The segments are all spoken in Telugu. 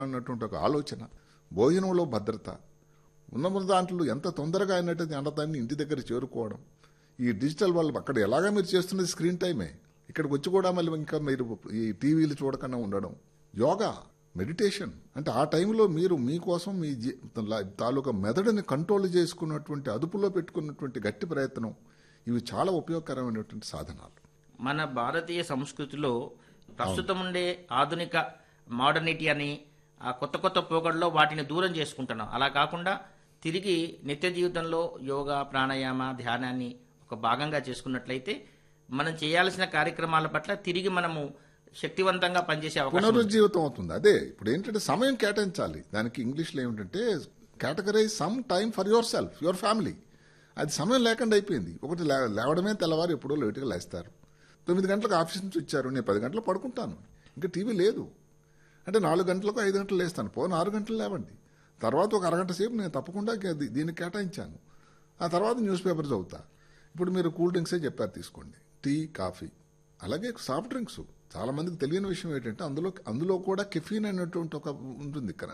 అన్నటువంటి ఒక ఆలోచన భోజనంలో భద్రత ఉన్న దాంట్లో ఎంత తొందరగా అయినట్టు అండదాన్ని ఇంటి దగ్గర చేరుకోవడం ఈ డిజిటల్ వాళ్ళు అక్కడ ఎలాగా మీరు చేస్తున్నది స్క్రీన్ టైమే ఇక్కడికి వచ్చి కూడా మళ్ళీ ఇంకా మీరు ఈ టీవీలు చూడకుండా ఉండడం యోగా మెడిటేషన్ అంటే ఆ టైంలో మీరు మీకోసం మీ జీ- లా- తాలూకా మెదడుని కంట్రోల్ చేసుకున్నటువంటి అదుపులో పెట్టుకున్నటువంటి గట్టి ప్రయత్నం ఇవి చాలా ఉపయోగకరమైనటువంటి సాధనాలు మన భారతీయ సంస్కృతిలో ప్రస్తుతం ఉండే ఆధునిక మోడర్నిటీ అని ఆ కొత్త కొత్త పోగడలో వాటిని దూరం చేసుకుంటున్నాం అలా కాకుండా తిరిగి నిత్య జీవితంలో యోగా ప్రాణాయామ ధ్యానాన్ని ఒక భాగంగా చేసుకున్నట్లయితే మనం చేయాల్సిన కార్యక్రమాల పట్ల తిరిగి మనము శక్తివంతంగా పనిచేసే అవకాశం ఉంది. పునరుజ్జీవితం అవుతుంది అదే ఇప్పుడు ఏంటంటే సమయం కేటాయించాలి దానికి ఇంగ్లీష్లో ఏమిటంటే categorize some time for yourself your family అది సమయం లేకుండా అయిపోయింది ఒకటి లే- లేవడమే తెల్లవారు ఎప్పుడో లేటుగా లేస్తారు తొమ్మిది గంటలకు ఆఫీస్ నుంచి వచ్చారు నేను పది గంటలకు పడుకుంటాను ఇంకా టీవీ లేదు అంటే నాలుగు గంటలకు ఐదు గంటలు లేస్తాను పోను ఆరు గంటలు లేవండి తర్వాత ఒక అరగంట సేపు నేను తప్పకుండా కే- దీ- దీనికి కేటాయించాను ఆ తర్వాత న్యూస్ పేపర్ చదువుతా ఇప్పుడు మీరు కూల్ డ్రింక్సే చెప్పారు తీసుకోండి టీ కాఫీ అలాగే సాఫ్ట్ డ్రింక్స్ చాలా మందికి తెలియని విషయం ఏంటంటే అందులో అందులో కూడా కెఫీన్ అనేటువంటి ఒక ఉంటుంది కదా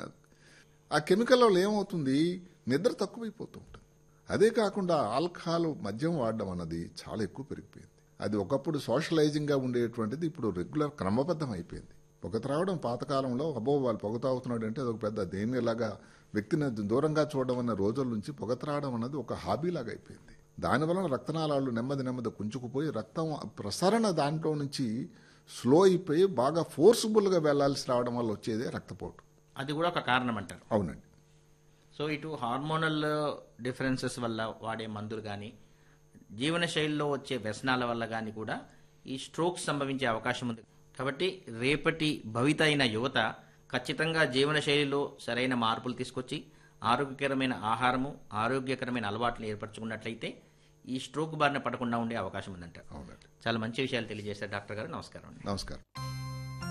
ఆ కెమికల్ వల్ల ఏమవుతుంది నిద్ర తక్కువైపోతూ ఉంటుంది అదే కాకుండా ఆల్కహాల్ మద్యం వాడడం అన్నది చాలా ఎక్కువ పెరిగిపోయింది అది ఒకప్పుడు సోషలైజింగ్ గా ఉండేటువంటిది ఇప్పుడు రెగ్యులర్ క్రమబద్ధం అయిపోయింది పొగ త్రావడం పాతకాలంలో అబ్బో వాళ్ళు పొగ తాగుతున్నాడు అంటే అదొక పెద్ద దేని ఇలాగా వ్యక్తిని దూరంగా చూడడం అన్న రోజుల నుంచి పొగ త్రాగడం అన్నది ఒక హాబీ లాగా అయిపోయింది దానివలన రక్తనాళాలు నెమ్మది నెమ్మది కుంచుకుపోయి రక్తం ప్రసరణ దాంట్లో నుంచి స్లో అయిపోయి బాగా ఫోర్స్ఫుల్గా వెళ్లాల్సి రావడం వల్ల వచ్చేదే రక్తపోటు అది కూడా ఒక కారణం అంటారు అవునండి సో ఇటు హార్మోనల్ డిఫరెన్సెస్ వల్ల వాడే మందులు కానీ జీవన శైలిలో వచ్చే వ్యసనాల వల్ల కానీ కూడా ఈ స్ట్రోక్స్ సంభవించే అవకాశం ఉంది కాబట్టి రేపటి భవిత అయిన యువత ఖచ్చితంగా జీవన శైలిలో సరైన మార్పులు తీసుకొచ్చి ఆరోగ్యకరమైన ఆహారము ఆరోగ్యకరమైన అలవాట్లు ఏర్పరచుకున్నట్లయితే ఈ స్ట్రోక్ బారిన పడకుండా ఉండే అవకాశం ఉందంటారు అవునండి చాలా మంచి విషయాలు తెలియజేశారు డాక్టర్ గారు నమస్కారం అండి నమస్కారం